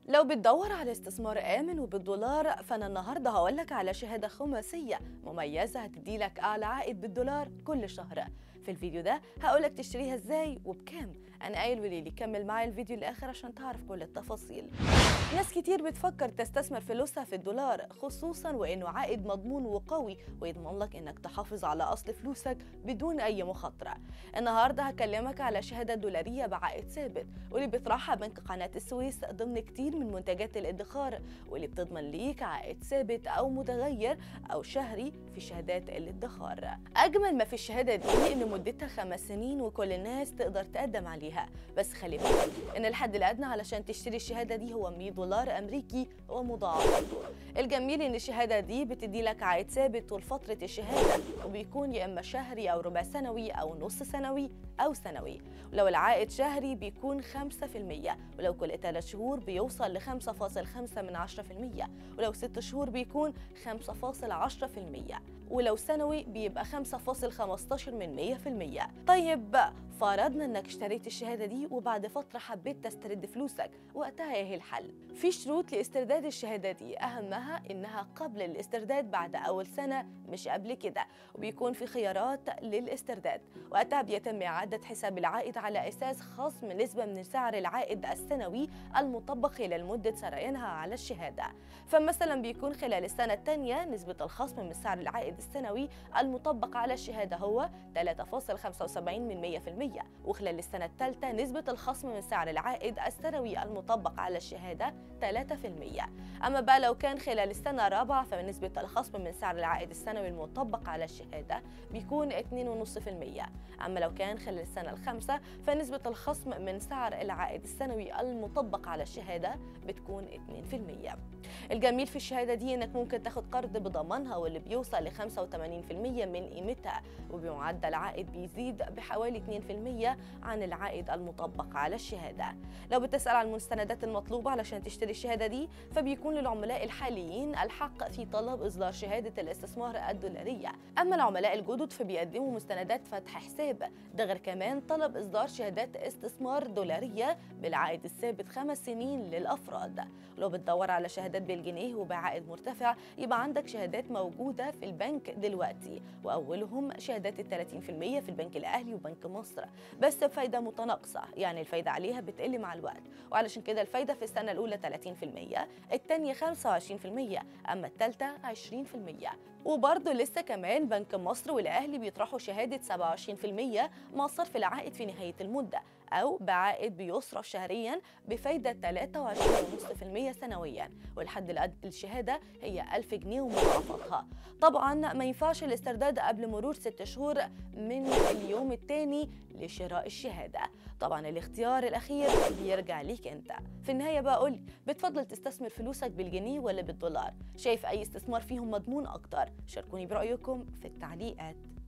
لو بتدور على استثمار آمن وبالدولار فأنا النهاردة هقولك على شهادة خماسية مميزة هتديلك أعلى عائد بالدولار كل شهر في الفيديو ده هقولك تشتريها ازاي وبكام أنا قايل وليلي كمل معايا الفيديو للآخر عشان تعرف كل التفاصيل ناس كتير بتفكر تستثمر فلوسها في الدولار خصوصا وإنه عائد مضمون وقوي ويضمن لك إنك تحافظ على أصل فلوسك بدون أي مخاطرة النهاردة هكلمك على شهادة دولارية بعائد ثابت واللي بيطرحها بنك قناة السويس ضمن كتير من منتجات الادخار واللي بتضمن ليك عائد ثابت أو متغير أو شهري في شهادات الادخار أجمل ما في الشهادة دي إن مدتها خمس سنين وكل الناس تقدر تقدم عليها بس خلي بالك إن الحد الأدنى علشان تشتري الشهادة دي هو 100 دولار أمريكي ومضاعفاته الجميل إن الشهادة دي بتدي لك عائد ثابت طول فترة الشهادة وبيكون يا إما شهري أو ربع سنوي أو نص سنوي أو سنوي ولو العائد شهري بيكون 5% ولو كل 3 شهور بيوصل ل 5.5 من 10% ولو 6 شهور بيكون 5.10% ولو سنوي بيبقى 5.15 من 100% طيب فرضنا انك اشتريت الشهادة دي وبعد فترة حبيت تسترد فلوسك وقتها ايه الحل؟ في شروط لاسترداد الشهادة دي اهمها انها قبل الاسترداد بعد اول سنة مش قبل كده وبيكون في خيارات للاسترداد وقتها بيتم إعادة حساب العائد على أساس خصم نسبة من سعر العائد السنوي المطبق خلال مدة سريانها على الشهادة فمثلا بيكون خلال السنة الثانية نسبة الخصم من سعر العائد السنوي المطبق على الشهادة هو 3.75 من 100% وخلال السنة الثالثة نسبة الخصم من سعر العائد السنوي المطبق على الشهادة 3% أما بقى لو كان خلال السنة الرابعة فنسبة الخصم من سعر العائد السنوي المطبق على الشهادة بيكون 2.5% أما لو كان خلال السنة الخامسة فنسبة الخصم من سعر العائد السنوي المطبق على الشهادة بتكون 2% الجميل في الشهادة دي إنك ممكن تاخد قرض بضمانها واللي بيوصل ل 85% من قيمتها وبمعدل عائد بيزيد بحوالي 2% عن العائد المطبق على الشهادة لو بتسأل عن المستندات المطلوبة علشان تشتري الشهادة دي فبيكون للعملاء الحاليين الحق في طلب إصدار شهادة الاستثمار الدولارية أما العملاء الجدد فبيقدموا مستندات فتح حساب ده غير كمان طلب إصدار شهادات استثمار دولارية بالعائد الثابت خمس سنين للأفراد لو بتدور على شهادات بالجنيه وبعائد مرتفع يبقى عندك شهادات موجودة في البنك دلوقتي وأولهم شهادات ال 30% في البنك الأهلي وبنك مصر بس بفايدة متناقصة يعني الفايدة عليها بتقل مع الوقت وعلشان كده الفايدة في السنة الأولى 30% الثانية 25% أما الثالثة 20% وبرضه لسه كمان بنك مصر والأهلي بيطرحوا شهادة 27% مع صرف العائد في نهاية المدة أو بعائد بيصرف شهريا بفايدة 23.5% سنويا والحد الأدنى للشهادة هي 1000 جنيه ومضاعفاتها طبعا ما ينفعش الاسترداد قبل مرور 6 شهور من اليوم الثاني لشراء الشهادة طبعا الاختيار الأخير بيرجع ليك أنت في النهاية بقى قولي بتفضل تستثمر فلوسك بالجنيه ولا بالدولار شايف أي استثمار فيهم مضمون أكتر شاركوني برأيكم في التعليقات